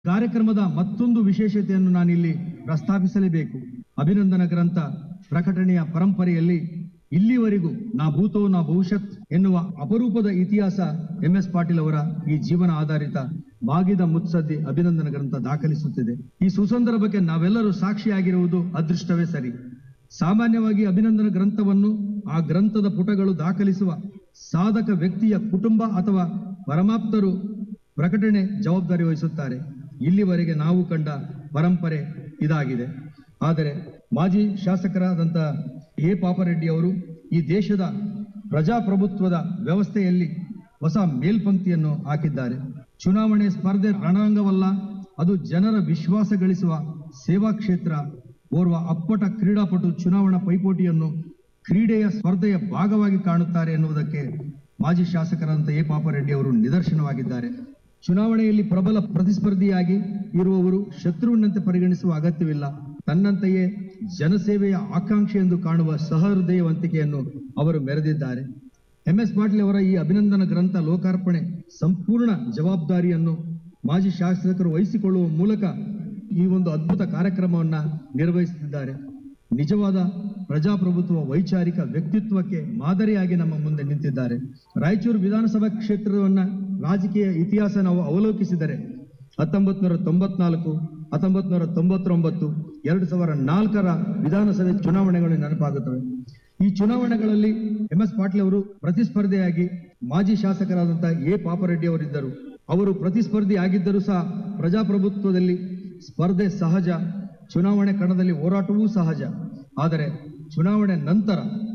ಕಾರ್ಯಕ್ರಮದ ಮತ್ತೊಂದು ವಿಶೇಷತೆಯನ್ನು ನಾನಿಲ್ಲಿ ಪ್ರಸ್ತಾಪಿಸಲೇಬೇಕು ಅಭಿನಂದನ ಗ್ರಂಥ ಪ್ರಕಟಣೆಯ ಪರಂಪರೆಯಲ್ಲಿ ಇಲ್ಲಿವರೆಗೂ ನಾ ಭೂತೋ ನಾ ಭವಿಷ್ಯತ್ ಎನ್ನುವ ಅಪರೂಪದ ಇತಿಹಾಸ ಎಂ ಎಸ್ ಪಾಟೀಲ್ ಅವರ ಈ ಜೀವನ ಆಧಾರಿತ ಬಾಗಿದ ಮುತ್ಸದ್ದಿ ಅಭಿನಂದನ ಗ್ರಂಥ ದಾಖಲಿಸುತ್ತಿದೆ ಈ ಸುಸಂದರ್ಭಕ್ಕೆ ನಾವೆಲ್ಲರೂ ಸಾಕ್ಷಿಯಾಗಿರುವುದು ಅದೃಷ್ಟವೇ ಸರಿ ಸಾಮಾನ್ಯವಾಗಿ ಅಭಿನಂದನ ಗ್ರಂಥವನ್ನು ಆ ಗ್ರಂಥದ ಪುಟಗಳು ದಾಖಲಿಸುವ ಸಾಧಕ ವ್ಯಕ್ತಿಯ ಕುಟುಂಬ ಅಥವಾ ಪರಮಾಪ್ತರು ಪ್ರಕಟಣೆ ಜವಾಬ್ದಾರಿ ವಹಿಸುತ್ತಾರೆ ಇಲ್ಲಿವರೆಗೆ ನಾವು ಕಂಡ ಪರಂಪರೆ ಇದಾಗಿದೆ ಆದರೆ ಮಾಜಿ ಶಾಸಕರಾದಂಥ ಎ ಪಾಪರೆಡ್ಡಿ ಅವರು ಈ ದೇಶದ ಪ್ರಜಾಪ್ರಭುತ್ವದ ವ್ಯವಸ್ಥೆಯಲ್ಲಿ ಹೊಸ ಮೇಲ್ಪಂಕ್ತಿಯನ್ನು ಹಾಕಿದ್ದಾರೆ ಚುನಾವಣೆ ಸ್ಪರ್ಧೆ ರಣರಂಗವಲ್ಲ ಅದು ಜನರ ವಿಶ್ವಾಸ ಗಳಿಸುವ ಸೇವಾ ಕ್ಷೇತ್ರ ಓರ್ವ ಅಪ್ಪಟ ಕ್ರೀಡಾಪಟು ಚುನಾವಣಾ ಪೈಪೋಟಿಯನ್ನು ಕ್ರೀಡೆಯ ಸ್ಪರ್ಧೆಯ ಭಾಗವಾಗಿ ಕಾಣುತ್ತಾರೆ ಎನ್ನುವುದಕ್ಕೆ ಮಾಜಿ ಶಾಸಕರಾದಂಥ ಎ ಪಾಪರೆಡ್ಡಿ ಅವರು ನಿದರ್ಶನವಾಗಿದ್ದಾರೆ ಚುನಾವಣೆಯಲ್ಲಿ ಪ್ರಬಲ ಪ್ರತಿಸ್ಪರ್ಧಿಯಾಗಿ ಇರುವವರು ಶತ್ರುವಿನಂತೆ ಪರಿಗಣಿಸುವ ಅಗತ್ಯವಿಲ್ಲ ತನ್ನಂತೆಯೇ ಜನಸೇವೆಯ ಆಕಾಂಕ್ಷೆ ಎಂದು ಕಾಣುವ ಸಹೃದಯವಂತಿಕೆಯನ್ನು ಅವರು ಮೆರೆದಿದ್ದಾರೆ ಎಂ ಎಸ್ ಪಾಟೀಲ್ ಅವರ ಈ ಅಭಿನಂದನ ಗ್ರಂಥ ಲೋಕಾರ್ಪಣೆ ಸಂಪೂರ್ಣ ಜವಾಬ್ದಾರಿಯನ್ನು ಮಾಜಿ ಶಾಸಕರು ವಹಿಸಿಕೊಳ್ಳುವ ಮೂಲಕ ಈ ಒಂದು ಅದ್ಭುತ ಕಾರ್ಯಕ್ರಮವನ್ನ ನಿರ್ವಹಿಸುತ್ತಿದ್ದಾರೆ ನಿಜವಾದ ಪ್ರಜಾಪ್ರಭುತ್ವ ವೈಚಾರಿಕ ವ್ಯಕ್ತಿತ್ವಕ್ಕೆ ಮಾದರಿಯಾಗಿ ನಮ್ಮ ಮುಂದೆ ನಿಂತಿದ್ದಾರೆ ರಾಯಚೂರು ವಿಧಾನಸಭಾ ಕ್ಷೇತ್ರವನ್ನ ರಾಜಕೀಯ ಇತಿಹಾಸ ನಾವು ಅವಲೋಕಿಸಿದರೆ ಹತ್ತೊಂಬತ್ ನೂರ ತೊಂಬತ್ನಾಲ್ಕು ಹತ್ತೊಂಬತ್ ನೂರ ತೊಂಬತ್ತೊಂಬತ್ತು ಎರಡು ಸಾವಿರ ನಾಲ್ಕರ ವಿಧಾನಸಭೆ ಚುನಾವಣೆಗಳು ನೆನಪಾಗುತ್ತವೆ ಈ ಚುನಾವಣೆಗಳಲ್ಲಿ ಎಂ ಎಸ್ ಪಾಟೀಲ್ ಅವರು ಪ್ರತಿಸ್ಪರ್ಧೆಯಾಗಿ ಮಾಜಿ ಶಾಸಕರಾದಂತಹ ಎ ಪಾಪರೆಡ್ಡಿ ಅವರಿದ್ದರು ಅವರು ಪ್ರತಿಸ್ಪರ್ಧಿ ಆಗಿದ್ದರೂ ಸಹ ಪ್ರಜಾಪ್ರಭುತ್ವದಲ್ಲಿ ಸ್ಪರ್ಧೆ ಸಹಜ ಚುನಾವಣೆ ಕಣದಲ್ಲಿ ಹೋರಾಟವೂ ಸಹಜ ಆದರೆ ಚುನಾವಣೆ ನಂತರ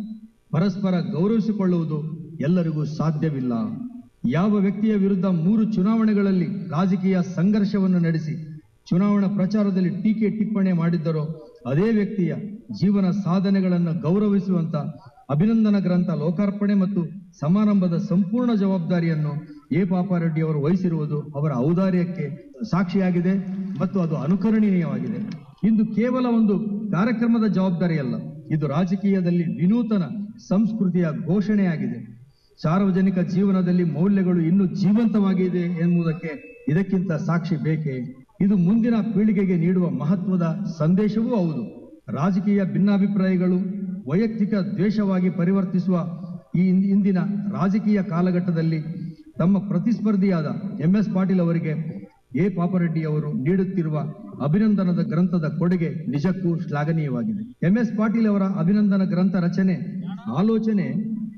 ಪರಸ್ಪರ ಗೌರವಿಸಿಕೊಳ್ಳುವುದು ಎಲ್ಲರಿಗೂ ಸಾಧ್ಯವಿಲ್ಲ ಯಾವ ವ್ಯಕ್ತಿಯ ವಿರುದ್ಧ ಮೂರು ಚುನಾವಣೆಗಳಲ್ಲಿ ರಾಜಕೀಯ ಸಂಘರ್ಷವನ್ನು ನಡೆಸಿ ಚುನಾವಣಾ ಪ್ರಚಾರದಲ್ಲಿ ಟೀಕೆ ಟಿಪ್ಪಣಿ ಮಾಡಿದ್ದರೋ ಅದೇ ವ್ಯಕ್ತಿಯ ಜೀವನ ಸಾಧನೆಗಳನ್ನು ಗೌರವಿಸುವಂತ ಅಭಿನಂದನ ಗ್ರಂಥ ಲೋಕಾರ್ಪಣೆ ಮತ್ತು ಸಮಾರಂಭದ ಸಂಪೂರ್ಣ ಜವಾಬ್ದಾರಿಯನ್ನು ಎ ಪಾಪಾರೆಡ್ಡಿ ಅವರು ವಹಿಸಿರುವುದು ಅವರ ಔದಾರ್ಯಕ್ಕೆ ಸಾಕ್ಷಿಯಾಗಿದೆ ಮತ್ತು ಅದು ಅನುಕರಣೀಯವಾಗಿದೆ ಇಂದು ಕೇವಲ ಒಂದು ಕಾರ್ಯಕ್ರಮದ ಜವಾಬ್ದಾರಿಯಲ್ಲ ಇದು ರಾಜಕೀಯದಲ್ಲಿ ವಿನೂತನ ಸಂಸ್ಕೃತಿಯ ಘೋಷಣೆಯಾಗಿದೆ ಸಾರ್ವಜನಿಕ ಜೀವನದಲ್ಲಿ ಮೌಲ್ಯಗಳು ಇನ್ನೂ ಜೀವಂತವಾಗಿದೆ ಎನ್ನುವುದಕ್ಕೆ ಇದಕ್ಕಿಂತ ಸಾಕ್ಷಿ ಬೇಕೇ ಇದು ಮುಂದಿನ ಪೀಳಿಗೆಗೆ ನೀಡುವ ಮಹತ್ವದ ಸಂದೇಶವೂ ಹೌದು ರಾಜಕೀಯ ಭಿನ್ನಾಭಿಪ್ರಾಯಗಳು ವೈಯಕ್ತಿಕ ದ್ವೇಷವಾಗಿ ಪರಿವರ್ತಿಸುವ ಈ ಇಂದ್- ಇಂದಿನ ರಾಜಕೀಯ ಕಾಲಘಟ್ಟದಲ್ಲಿ ತಮ್ಮ ಪ್ರತಿಸ್ಪರ್ಧಿಯಾದ ಎಂ ಎಸ್ ಪಾಟೀಲ್ ಅವರಿಗೆ ಎ ಪಾಪರೆಡ್ಡಿ ಅವರು ನೀಡುತ್ತಿರುವ ಅಭಿನಂದನದ ಗ್ರಂಥದ ಕೊಡುಗೆ ನಿಜಕ್ಕೂ ಶ್ಲಾಘನೀಯವಾಗಿದೆ ಎಂ ಎಸ್ ಪಾಟೀಲ್ ಅವರ ಅಭಿನಂದನ ಗ್ರಂಥ ರಚನೆ ಆಲೋಚನೆ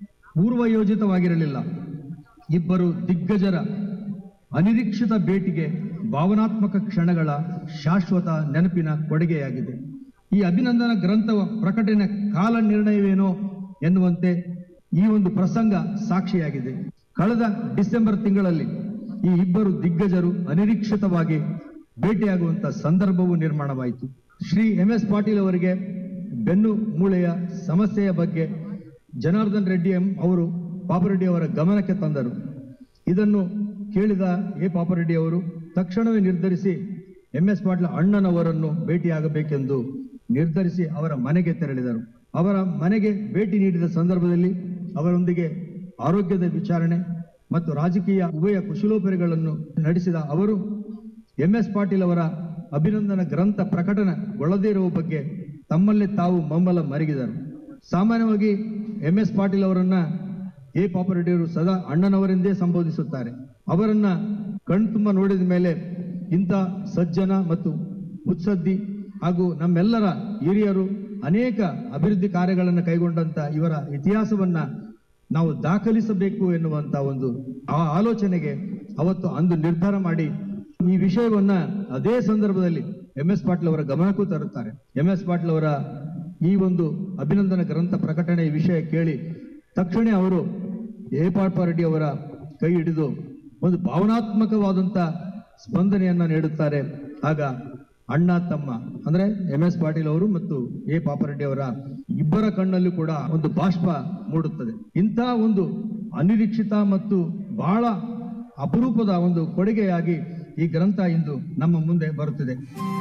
ಪೂರ್ವಯೋಜಿತವಾಗಿರಲಿಲ್ಲ ಇಬ್ಬರು ದಿಗ್ಗಜರ ಅನಿರೀಕ್ಷಿತ ಭೇಟಿಗೆ ಭಾವನಾತ್ಮಕ ಕ್ಷಣಗಳ ಶಾಶ್ವತ ನೆನಪಿನ ಕೊಡುಗೆಯಾಗಿದೆ ಈ ಅಭಿನಂದನ ಗ್ರಂಥವ ಪ್ರಕಟಣೆ ಕಾಲ ನಿರ್ಣಯವೇನೋ ಎನ್ನುವಂತೆ ಈ ಒಂದು ಪ್ರಸಂಗ ಸಾಕ್ಷಿಯಾಗಿದೆ ಕಳೆದ ಡಿಸೆಂಬರ್ ತಿಂಗಳಲ್ಲಿ ಈ ಇಬ್ಬರು ದಿಗ್ಗಜರು ಅನಿರೀಕ್ಷಿತವಾಗಿ ಭೇಟಿಯಾಗುವಂತ ಸಂದರ್ಭವು ನಿರ್ಮಾಣವಾಯಿತು ಶ್ರೀ ಎಂ ಎಸ್ ಪಾಟೀಲ್ ಅವರಿಗೆ ಬೆನ್ನು ಮೂಳೆಯ ಸಮಸ್ಯೆಯ ಬಗ್ಗೆ ಜನಾರ್ದನ್ ರೆಡ್ಡಿ ಎಂ ಅವರು ಪಾಪರೆಡ್ಡಿ ಅವರ ಗಮನಕ್ಕೆ ತಂದರು ಇದನ್ನು ಕೇಳಿದ ಎ ಪಾಪರೆಡ್ಡಿ ಅವರು ತಕ್ಷಣವೇ ನಿರ್ಧರಿಸಿ ಎಂ ಎಸ್ ಪಾಟೀಲ್ ಅಣ್ಣನವರನ್ನು ಭೇಟಿಯಾಗಬೇಕೆಂದು ನಿರ್ಧರಿಸಿ ಅವರ ಮನೆಗೆ ತೆರಳಿದರು ಅವರ ಮನೆಗೆ ಭೇಟಿ ನೀಡಿದ ಸಂದರ್ಭದಲ್ಲಿ ಅವರೊಂದಿಗೆ ಆರೋಗ್ಯದ ವಿಚಾರಣೆ ಮತ್ತು ರಾಜಕೀಯ ಉಭಯ ಕುಶಲೋಪರಿಗಳನ್ನು ನಡೆಸಿದ ಅವರು ಎಂ ಎಸ್ ಪಾಟೀಲ್ ಅವರ ಅಭಿನಂದನ ಗ್ರಂಥ ಪ್ರಕಟಣೆಗೊಳ್ಳದೇ ಇರುವ ಬಗ್ಗೆ ತಮ್ಮಲ್ಲಿ ತಾವು ಮಮ್ಮಲ ಮರಗಿದರು ಸಾಮಾನ್ಯವಾಗಿ ಎಂ ಎಸ್ ಪಾಟೀಲ್ ಅವರನ್ನ ಎ ಪಾಪರೆಡ್ಡಿಯವರು ಸದಾ ಅಣ್ಣನವರೆಂದೇ ಸಂಬೋಧಿಸುತ್ತಾರೆ ಅವರನ್ನ ಕಣ್ತುಂಬ ನೋಡಿದ ಮೇಲೆ ಇಂಥ ಸಜ್ಜನ ಮತ್ತು ಮುತ್ಸದ್ದಿ ಹಾಗೂ ನಮ್ಮೆಲ್ಲರ ಹಿರಿಯರು ಅನೇಕ ಅಭಿವೃದ್ಧಿ ಕಾರ್ಯಗಳನ್ನು ಕೈಗೊಂಡಂತ ಇವರ ಇತಿಹಾಸವನ್ನ ನಾವು ದಾಖಲಿಸಬೇಕು ಎನ್ನುವಂತ ಒಂದು ಆ ಆಲೋಚನೆಗೆ ಅವತ್ತು ಅಂದು ನಿರ್ಧಾರ ಮಾಡಿ ಈ ವಿಷಯವನ್ನ ಅದೇ ಸಂದರ್ಭದಲ್ಲಿ ಎಂ ಎಸ್ ಪಾಟೀಲ್ ಅವರ ಗಮನಕ್ಕೂ ತರುತ್ತಾರೆ ಎಂ ಎಸ್ ಪಾಟೀಲ್ ಅವರ ಈ ಒಂದು ಅಭಿನಂದನ ಗ್ರಂಥ ಪ್ರಕಟಣೆ ವಿಷಯ ಕೇಳಿ ತಕ್ಷಣ ಅವರು ಎ ಪಾಪಾರೆಡ್ಡಿ ಅವರ ಕೈ ಹಿಡಿದು ಒಂದು ಭಾವನಾತ್ಮಕವಾದಂತ ಸ್ಪಂದನೆಯನ್ನ ನೀಡುತ್ತಾರೆ ಆಗ ಅಣ್ಣ ತಮ್ಮ ಅಂದ್ರೆ ಎಂ ಎಸ್ ಪಾಟೀಲ್ ಅವರು ಮತ್ತು ಎ ಪಾಪರೆಡ್ಡಿ ಅವರ ಇಬ್ಬರ ಕಣ್ಣಲ್ಲೂ ಕೂಡ ಒಂದು ಬಾಷ್ಪ ಮೂಡುತ್ತದೆ ಇಂತಹ ಒಂದು ಅನಿರೀಕ್ಷಿತ ಮತ್ತು ಬಹಳ ಅಪರೂಪದ ಒಂದು ಕೊಡುಗೆಯಾಗಿ ಈ ಗ್ರಂಥ ಇಂದು ನಮ್ಮ ಮುಂದೆ ಬರುತ್ತಿದೆ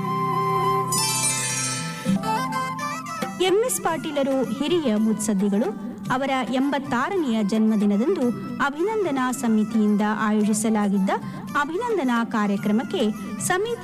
ಎಂಎಸ್ ಪಾಟೀಲರು ಹಿರಿಯ ಮುತ್ಸದ್ದಿಗಳು ಅವರ ಎಂಬತ್ತಾರನೆಯ ಜನ್ಮದಿನದಂದು ಅಭಿನಂದನಾ ಸಮಿತಿಯಿಂದ ಆಯೋಜಿಸಲಾಗಿದ್ದ ಅಭಿನಂದನಾ ಕಾರ್ಯಕ್ರಮಕ್ಕೆ ಸಮಿತಿ